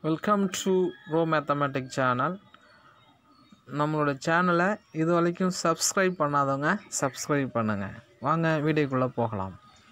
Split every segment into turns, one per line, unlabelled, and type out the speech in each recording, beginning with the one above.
welcome to ro mathematic channel நம்மளோட சேனலை இது வரைக்கும் சப்ஸ்கிரைப் பண்ணாதவங்க சப்ஸ்கிரைப் பண்ணுங்கள் வாங்க வீடியோக்குள்ளே போகலாம்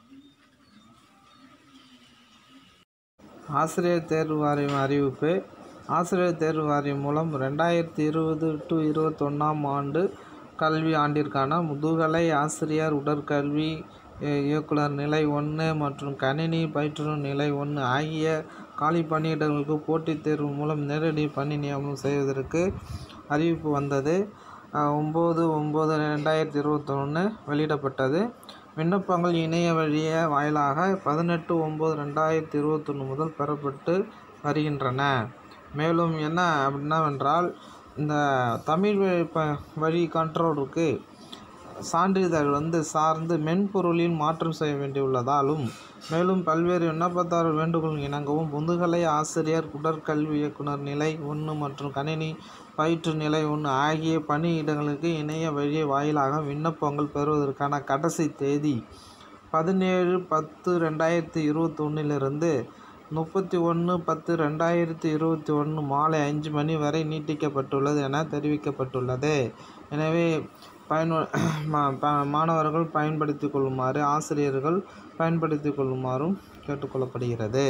ஆசிரியர் தேர்வு வாரியம் அறிவிப்பு ஆசிரியர் தேர்வு வாரியம் மூலம் ரெண்டாயிரத்தி இருபது டு இருபத்தொன்னாம் ஆண்டு கல்வி ஆண்டிற்கான முதுகலை ஆசிரியர் உடற்கல்வி இ- இயக்குனர் நிலை ஒன்று மற்றும் கணினி பயிற்றுனர் நிலை ஒன்று ஆகிய காலி பணியிடங்களுக்கு போட்டித் தேர்வு மூலம் நேரடி பணி நியமனம் செய்வதற்கு அறிவிப்பு வந்தது ஒம்பது ஒம்பது ரெண்டாயிரத்தி இருபத்தொன்று வெளியிடப்பட்டது விண்ணப்பங்கள் இணைய வழிய வாயிலாக பதினெட்டு ஒம்பது ரெண்டாயிரத்தி இருபத்தொன்று முதல் பெறப்பட்டு வருகின்றன மேலும் என்ன என்னவென்றால் இந்த தமிழ் வழி ப வழி கண்ட்ரோலுக்கு சான்றிதழ் வந்து சார்ந்து மென்பொருளில் மாற்றம் செய்ய வேண்டியுள்ளதாலும் மேலும் பல்வேறு விண்ணப்பதாரர் வேண்டுகோள் இணங்கவும் முதுகலை ஆசிரியர் உடற்கல்வி இயக்குனர் நிலை ஒன்று மற்றும் கணினி பயிற்று நிலை ஒன்று ஆகிய பணியிடங்களுக்கு இணைய வழி வாயிலாக விண்ணப்பங்கள் பெறுவதற்கான கடைசி தேதி பதினேழு பத்து ரெண்டாயிரத்தி இருபத்தொன்னிலிருந்து முப்பத்தி ஒன்று பத்து ரெண்டாயிரத்தி இருபத்தி ஒன்று மாலை அஞ்சு மணி வரை நீட்டிக்கப்பட்டுள்ளது என தெரிவிக்கப்பட்டுள்ளது எனவே பயனு மா- ப- மாணவர்கள் பயன்படுத்திக் கொள்ளுமாறு ஆசிரியர்கள் பயன்படுத்திக் கொள்ளுமாறும் கேட்டுக்கொள்ளப்படுகிறது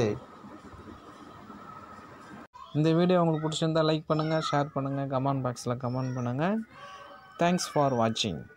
இந்த வீடியோ உங்களுக்கு பிடிச்சிருந்தா லைக் பண்ணுங்கள் ஷேர் பண்ணுங்கள் கமெண்ட் பாக்ஸில் கமெண்ட் பண்ணுங்கள் தேங்க்ஸ் ஃபார் வாட்சிங்